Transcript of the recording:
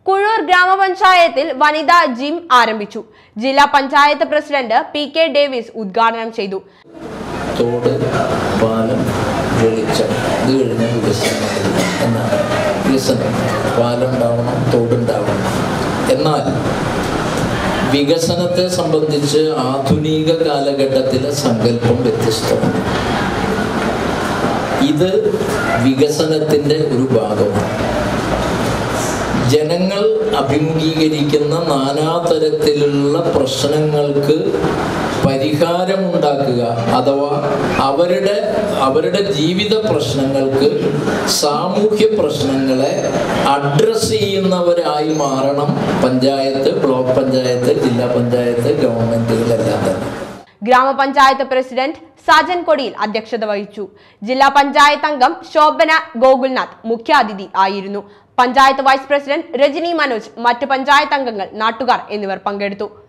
കുഴൂർ ഗ്രാമപഞ്ചായത്തിൽ വനിതാ ജിം ആരംഭിച്ചു ജില്ലാ panchayat president P K Davis ഉദ്ഘാടനം ചെയ്തു തോട് പാലം വെളിച്ചം ഇത് കഴിഞ്ഞ വികസനം എന്നാണ് വികസനം പാലം ഉണ്ടാവണം തോടുണ്ടാവണം എന്നാൽ വികസനത്തെ സംബന്ധിച്ച് ആധുനിക കാലഘട്ടത്തിലെ സങ്കല്പം വ്യത്യസ്തമാണ് ഇത് വികസനത്തിൻ്റെ ഒരു ഭാഗമാണ് ജനങ്ങൾ അഭിമുഖീകരിക്കുന്ന നാനാതരത്തിലുള്ള പ്രശ്നങ്ങൾക്ക് പരിഹാരമുണ്ടാക്കുക അഥവാ അവരുടെ അവരുടെ ജീവിത പ്രശ്നങ്ങൾക്ക് സാമൂഹ്യ പ്രശ്നങ്ങളെ അഡ്രസ്സ് ചെയ്യുന്നവരായി മാറണം പഞ്ചായത്ത് ബ്ലോക്ക് പഞ്ചായത്ത് ജില്ലാ പഞ്ചായത്ത് ഗവൺമെൻറ്റുകളെല്ലാം തന്നെ ഗ്രാമപഞ്ചായത്ത് പ്രസിഡന്റ് സാജൻ കൊടിയിൽ അധ്യക്ഷത വഹിച്ചു ജില്ലാ പഞ്ചായത്ത് അംഗം ശോഭന ഗോകുൽനാഥ് മുഖ്യാതിഥി ആയിരുന്നു പഞ്ചായത്ത് വൈസ് പ്രസിഡന്റ് രജനി മനോജ് മറ്റു പഞ്ചായത്ത് അംഗങ്ങൾ നാട്ടുകാർ എന്നിവർ പങ്കെടുത്തു